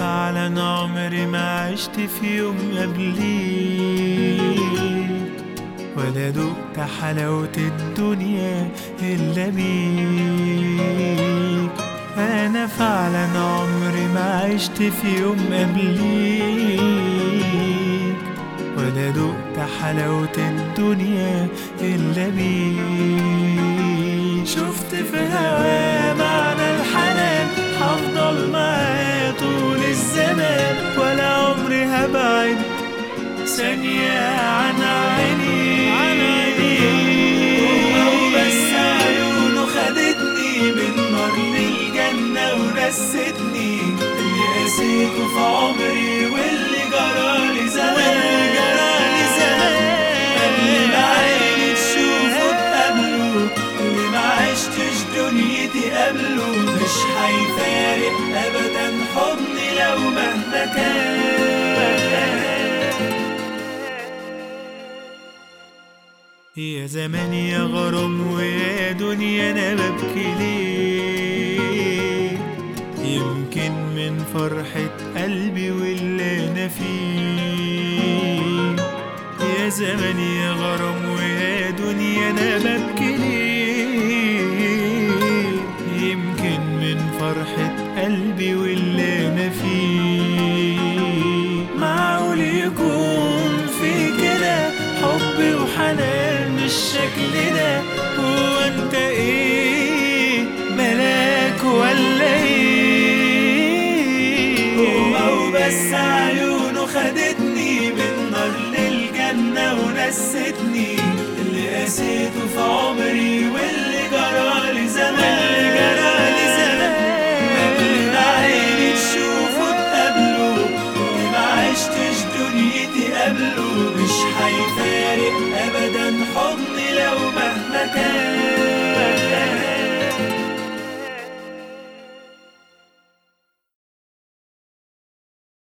فعلا عمري ما عشت في يوم قبليك ولا دقت حلاوة الدنيا إلا بيك أنا فعلا عمري ما عشت في يوم قبليك ولا دقت حلاوة الدنيا إلا بيك شفت في هوا معنى الحنان هفضل معاه طول الزمان ولا عمري هبعد ثانية عن عيني عن عيني بس عيونه خدتني من نار للجنة ونستني اللي قسيته في عمري واللي جرالي زمان جرالي زمان قبل ما عيني تشوفه تقابله اللي ما عشتش دنيتي قبله مش هيفارق ابدا حضني لو مهما كان يا زمان يا غرام ويا دنيا انا ببكي ليه يمكن من فرحة قلبي واللي انا فيه يا زمان يا غرام ويا دنيا انا ببكي ليه يمكن من فرحة قلبي واللي انا فيه معقول يكون في كده حب وحنان بالشكل ده هو انت ايه ملاك ولا ايه هو بس عيونه خدتني من نار للجنة ونستني اللي قسيته في عمري واللي جرالي زمان اللي جرالي زمان قبل ما عيني تشوفه تقابله اللي ما عشتش دنيتي قبله مش هيفارق ابدا حضني